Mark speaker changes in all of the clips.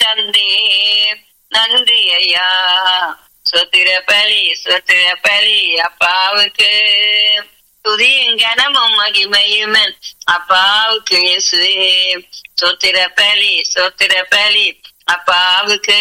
Speaker 1: தந்தே நன்றி ஐயா சொத்திர பலி சொத்திர பலி அப்பாவுக்கு துதியும் கனமும் மகிமையும் அப்பாவுக்கு இயேசுவே சொத்திர பலி சொத்திர பலி அப்பாவுக்கு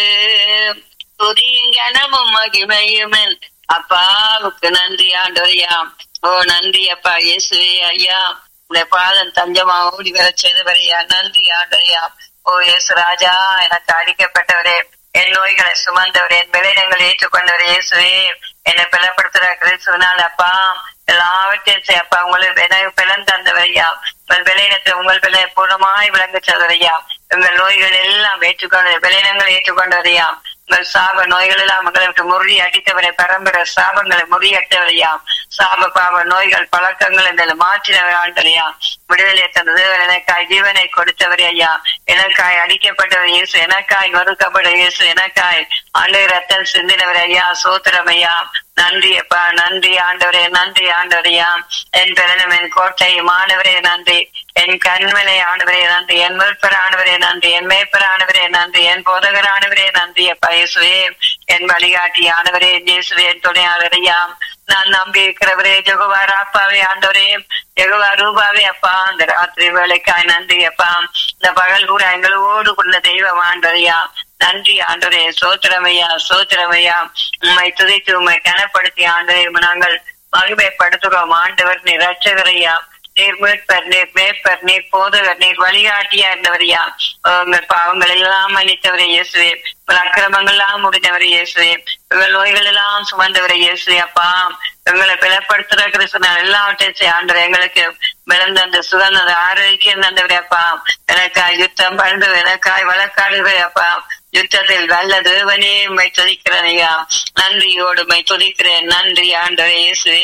Speaker 1: துதியும் கனமும் மகிமையும் அப்பாவுக்கு நன்றி ஆண்டோரியாம் ஓ நன்றி அப்பா இயேசுவே ஐயா உடைய பாதம் தஞ்சமா ஓடி வர செய்தவரையா நன்றி ஆண்டோரியா ஓ இயேசு ராஜா எனக்கு அடிக்கப்பட்டவரே என் நோய்களை சுமந்தவரே என் விளையங்களை ஏற்றுக்கொண்டவர் இயேசுவே என்னை பலப்படுத்துற கிறிஸ்துவனால் அப்பா எல்லாவற்றையும் செய் அப்பா உங்களுக்கு எனக்கு பலன் தந்தவரையா உங்கள் விளையினத்தை உங்கள் விலை பூர்ணமாய் விளங்க செய்தவரையா உங்கள் நோய்கள் எல்லாம் ஏற்றுக்கொண்ட விளையினங்களை ஏற்றுக்கொண்டவரையா உங்கள் சாப நோய்கள் எல்லாம் உங்களை விட்டு முறி அடித்தவரை பரம்பரை சாபங்களை முறியட்டவரையா சாப பாவ நோய்கள் பழக்கங்கள் இந்த மாற்றினவர் ஆண்டரையா விடுதலை தந்தது எனக்காய் ஜீவனை கொடுத்தவர் ஐயா எனக்காய் அடிக்கப்பட்டவர் இயேசு எனக்காய் நொறுக்கப்பட்ட இயேசு எனக்காய் ஆண்டு ரத்தம் சிந்தினவர் ஐயா சோத்திரம் ஐயா நன்றி அப்பா நன்றி ஆண்டவரே நன்றி ஆண்டவரையா என் பிறனும் என் கோட்டை மாணவரே நன்றி என் கண்மலை ஆண்டவரே நன்றி என் மீட்பர் ஆண்டவரே நன்றி என் மேய்ப்பர் ஆண்டவரே நன்றி என் போதகர் ஆண்டவரே நன்றி அப்பா இயேசுவே என் வழிகாட்டி ஆண்டவரே இயேசுவே என் துணையாளரையா நான் நம்பி இருக்கிறவரே ஜெகுவா ராப்பாவே ஆண்டவரே ஜெகுவா ரூபாவே அப்பா அந்த ராத்திரி வேலைக்காய் நன்றி அப்பா இந்த பகல் கூட எங்களோடு கொண்ட தெய்வம் ஆண்டவரையா நன்றி ஆண்டவரே சோத்திரமையா சோத்திரமையா உண்மை துதைத்து உண்மை கனப்படுத்தி ஆண்டவரே நாங்கள் மகிமைப்படுத்துகிறோம் ஆண்டவர் நீர் ரட்சகரையா நீர் மீட்பர் நீர் மேய்ப்பர் நீர் போதகர் நீர் வழிகாட்டியா இருந்தவரையா உங்கள் பாவங்கள் எல்லாம் மன்னித்தவரை இயேசுவே உங்கள் அக்கிரமங்கள் எல்லாம் முடிந்தவரை இயேசுவே உங்கள் நோய்கள் எல்லாம் சுமந்தவரை இயேசுவே அப்பா எங்களை பலப்படுத்துற கிறிஸ்தன எல்லாவற்றையும் செய்ய ஆண்டவர் எங்களுக்கு மிளந்த அந்த சுகந்த ஆரோக்கியம் தந்தவரே அப்பா எனக்காய் யுத்தம் பழுது எனக்காய் வழக்காடுகிறே அப்பா யுத்தத்தில் வல்ல தேவனே உண்மை துதிக்கிறேன் ஐயா நன்றியோடு உண்மை துதிக்கிறேன் நன்றி ஆண்டவரே இயேசுவே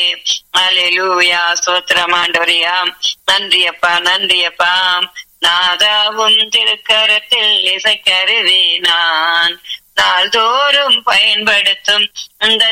Speaker 1: அலையூயா சோத்திரம் ஆண்டவரையா நன்றி அப்பா நன்றி அப்பா நாதாவும் திருக்கரத்தில் இசைக்கருவே நான் நாள்தோறும் பயன்படுத்தும் இந்த